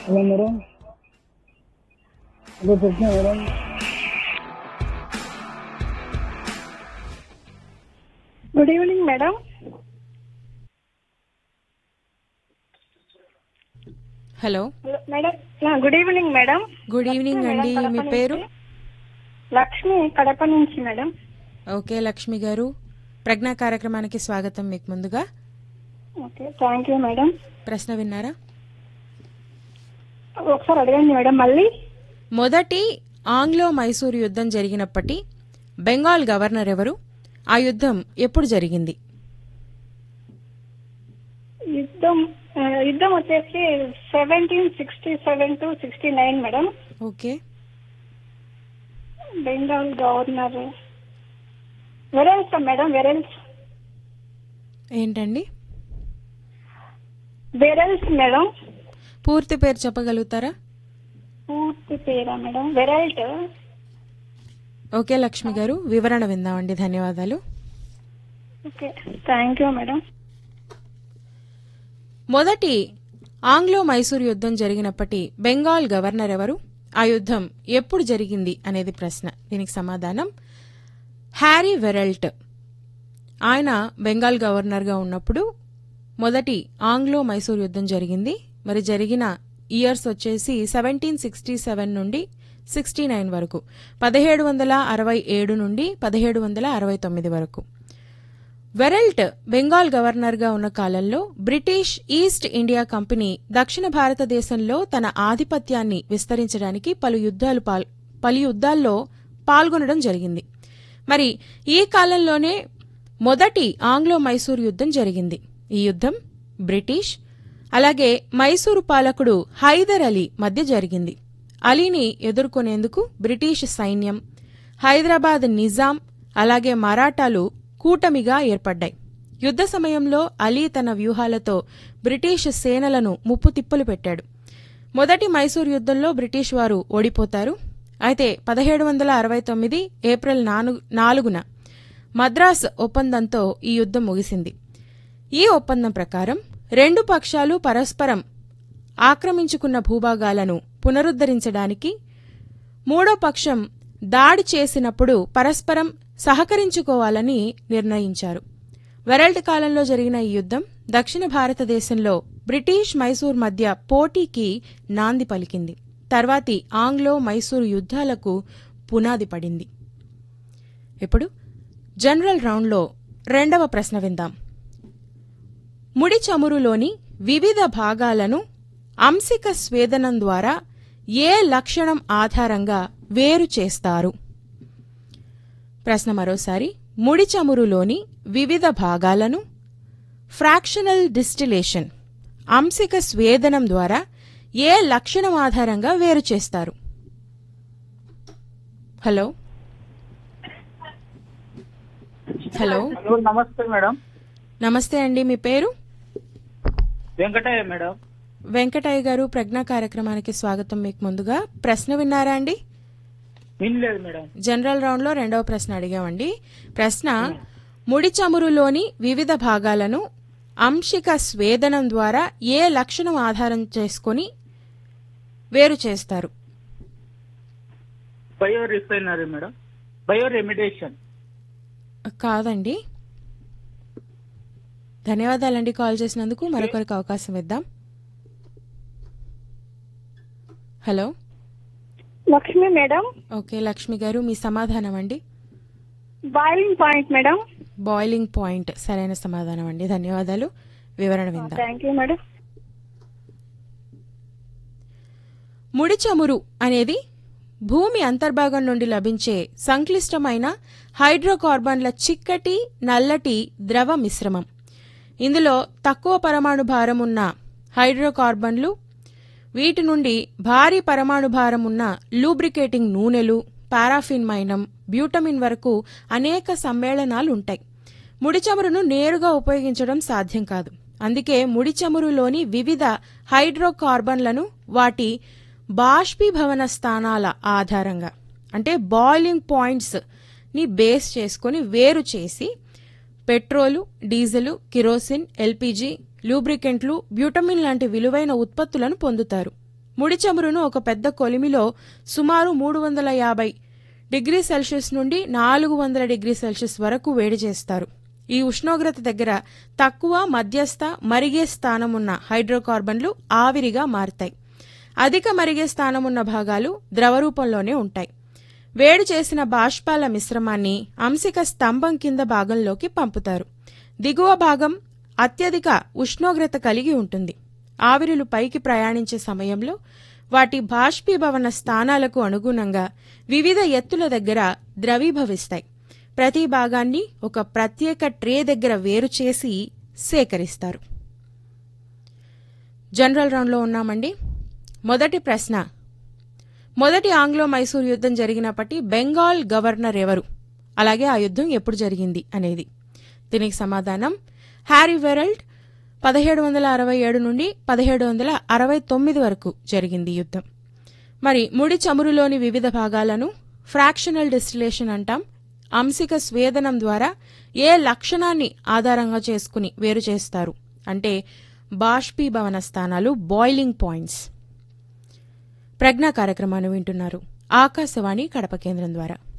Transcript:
Hello madam hello Krishna madam good evening madam hello hello madam ఆ, good evening madam good evening madam, అండి కడప మీ నుంచి. పేరు లక్ష్మి కడప నుంచి madam okay Lakshmi గారు ప్రజ్ఞా కార్యక్రమానికి స్వాగతం మీకు ముందుగా ఓకే థ్యాంక్ యూ మేడం ప్రశ్న విన్నారా ఒకసారి అడగండి మేడం మళ్ళీ మొదటి ఆంగ్లో మైసూరు యుద్ధం జరిగినప్పటి బెంగాల్ గవర్నర్ ఎవరు ఆ యుద్ధం ఎప్పుడు జరిగింది యుద్ధం ఆ, యుద్ధం వచ్చేసి seventeen sixty seven to sixty nine madam okay Bengal governor Verelst madam Verelst ఏంటండి వెరెల్స్ మేడం పూర్తి పేరు చెప్పగలుగుతారా పూర్తి పేరా మేడం వెరైట్ ఓకే లక్ష్మి గారు వివరణ విందామండి ధన్యవాదాలు ఓకే థ్యాంక్ యూ మేడం మొదటి ఆంగ్లో మైసూరు యుద్ధం జరిగినప్పటి బెంగాల్ గవర్నర్ ఎవరు ఆ యుద్ధం ఎప్పుడు జరిగింది అనేది ప్రశ్న దీనికి సమాధానం హ్యారీ వెరల్ట్ ఆయన బెంగాల్ గవర్నర్గా ఉన్నప్పుడు మొదటి ఆంగ్లో మైసూర్ యుద్ధం జరిగింది మరి జరిగిన ఇయర్స్ వచ్చేసి సెవెంటీన్ సిక్స్టీ సెవెన్ నుండి సిక్స్టీ నైన్ వరకు పదిహేడు వందల అరవై ఏడు నుండి పదిహేడు వందల అరవై తొమ్మిది వరకు వెరల్ట్ బెంగాల్ గవర్నర్గా ఉన్న కాలంలో బ్రిటిష్ ఈస్ట్ ఇండియా కంపెనీ దక్షిణ భారతదేశంలో తన ఆధిపత్యాన్ని విస్తరించడానికి పలు యుద్ధాలు పాల్ పలు యుద్ధాల్లో పాల్గొనడం జరిగింది మరి ఈ కాలంలోనే మొదటి ఆంగ్లో మైసూర్ యుద్ధం జరిగింది ఈ యుద్ధం బ్రిటిష్ అలాగే మైసూరు పాలకుడు హైదర్ అలీ మధ్య జరిగింది అలీని ఎదుర్కొనేందుకు బ్రిటిష్ సైన్యం హైదరాబాద్ నిజాం అలాగే మరాఠాలు కూటమిగా ఏర్పడ్డాయి యుద్ధ సమయంలో అలీ తన వ్యూహాలతో బ్రిటిష్ సేనలను ముప్పు తిప్పలు పెట్టాడు మొదటి మైసూర్ యుద్ధంలో బ్రిటిష్ వారు ఓడిపోతారు అయితే పదిహేడు వందల అరవై తొమ్మిది ఏప్రిల్ నాలుగు నాలుగున మద్రాస్ ఒప్పందంతో ఈ యుద్ధం ముగిసింది ఈ ఒప్పందం ప్రకారం రెండు పక్షాలు పరస్పరం ఆక్రమించుకున్న భూభాగాలను పునరుద్ధరించడానికి మూడో పక్షం దాడి చేసినప్పుడు పరస్పరం సహకరించుకోవాలని నిర్ణయించారు వెరల్ట్ కాలంలో జరిగిన ఈ యుద్ధం దక్షిణ భారతదేశంలో బ్రిటిష్ మైసూర్ మధ్య పోటీకి నాంది పలికింది తర్వాతి ఆంగ్లో మైసూరు యుద్ధాలకు పునాది పడింది ఇప్పుడు జనరల్ రౌండ్లో రెండవ ప్రశ్న విందాం ముడి చమురులోని వివిధ భాగాలను అంశిక స్వేదనం ద్వారా ఏ లక్షణం ఆధారంగా వేరు చేస్తారు ప్రశ్న మరోసారి ముడి చమురులోని వివిధ భాగాలను ఫ్రాక్షనల్ డిస్టిలేషన్ అంశిక స్వేదనం ద్వారా ఏ లక్షణం ఆధారంగా వేరు చేస్తారు హలో హలో హలో నమస్తే మేడం నమస్తే అండి మీ పేరు వెంకటయ్య మేడం వెంకటయ్య గారు ప్రజ్ఞా కార్యక్రమానికి స్వాగతం మీకు ముందుగా ప్రశ్న విన్నారా అండి వినలేదు మేడం జనరల్ రౌండ్ లో రెండవ ప్రశ్న అడిగామండి ప్రశ్న ముడి చమురులోని వివిధ భాగాలను అంశిక స్వేదనం ద్వారా ఏ లక్షణం ఆధారం చేసుకొని వేరు చేస్తారు bio refinery madam bio remediation కాదండి ధన్యవాదాలండి కాల్ చేసినందుకు మరొకరికి అవకాశం ఇద్దాం hello Lakshmi madam okay Lakshmi గారు మీ సమాధానం అండి boiling point madam boiling point సరైన సమాధానం అండి ధన్యవాదాలు వివరణ విందాం థ్యాంక్ యూ మేడం ముడి చమురు అనేది భూమి అంతర్భాగం నుండి లభించే సంక్లిష్టమైన హైడ్రోకార్బన్ల చిక్కటి నల్లటి ద్రవ మిశ్రమం ఇందులో తక్కువ పరమాణు భారం ఉన్న హైడ్రోకార్బన్లు వీటి నుండి భారీ పరమాణు భారం ఉన్న లూబ్రికేటింగ్ నూనెలు పారాఫిన్ మైనం బ్యూటమిన్ వరకు అనేక సమ్మేళనాలు ఉంటాయి ముడి చమురును నేరుగా ఉపయోగించడం సాధ్యం కాదు అందుకే ముడి చమురులోని వివిధ హైడ్రోకార్బన్లను వాటి బాష్పీభవన స్థానాల ఆధారంగా అంటే బాయిలింగ్ పాయింట్స్ ని బేస్ చేసుకొని వేరు చేసి పెట్రోలు డీజిల్ కిరోసిన్ ఎల్పీజీ లూబ్రికెంట్లు బ్యూటమిన్ లాంటి విలువైన ఉత్పత్తులను పొందుతారు ముడి చమురును ఒక పెద్ద కొలిమిలో సుమారు మూడు వందల యాభై డిగ్రీ సెల్సియస్ నుండి నాలుగు వందల డిగ్రీ సెల్సియస్ వరకు వేడి చేస్తారు ఈ ఉష్ణోగ్రత దగ్గర తక్కువ మధ్యస్థ మరిగే స్థానం ఉన్న హైడ్రోకార్బన్లు ఆవిరిగా మారుతాయి అధిక మరిగే స్థానం ఉన్న భాగాలు ద్రవరూపంలోనే ఉంటాయి వేడి చేసిన బాష్పాల మిశ్రమాన్ని అంశిక స్తంభం కింద భాగంలోకి పంపుతారు దిగువ భాగం అత్యధిక ఉష్ణోగ్రత కలిగి ఉంటుంది ఆవిరులు పైకి ప్రయాణించే సమయంలో వాటి బాష్పీభవన స్థానాలకు అనుగుణంగా వివిధ ఎత్తుల దగ్గర ద్రవీభవిస్తాయి ప్రతి భాగాన్ని ఒక ప్రత్యేక ట్రే దగ్గర వేరు చేసి సేకరిస్తారు జనరల్ రౌండ్లో ఉన్నామండి మొదటి ప్రశ్న మొదటి ఆంగ్లో మైసూర్ యుద్ధం జరిగినప్పటి బెంగాల్ గవర్నర్ ఎవరు అలాగే ఆ యుద్ధం ఎప్పుడు జరిగింది అనేది దీనికి సమాధానం హ్యారీ వెరల్డ్ పదిహేడు వందల అరవై ఏడు నుండి పదిహేడు వందల అరవై తొమ్మిది వరకు జరిగింది యుద్ధం మరి ముడి చమురులోని వివిధ భాగాలను ఫ్రాక్షనల్ డిస్టిలేషన్ అంటాం అంశిక స్వేదనం ద్వారా ఏ లక్షణాన్ని ఆధారంగా చేసుకుని వేరు చేస్తారు అంటే బాష్పీభవన స్థానాలు బాయిలింగ్ పాయింట్స్ ప్రజ్ఞా కార్యక్రమాన్ని వింటున్నారు ఆకాశవాణి కడప కేంద్రం ద్వారా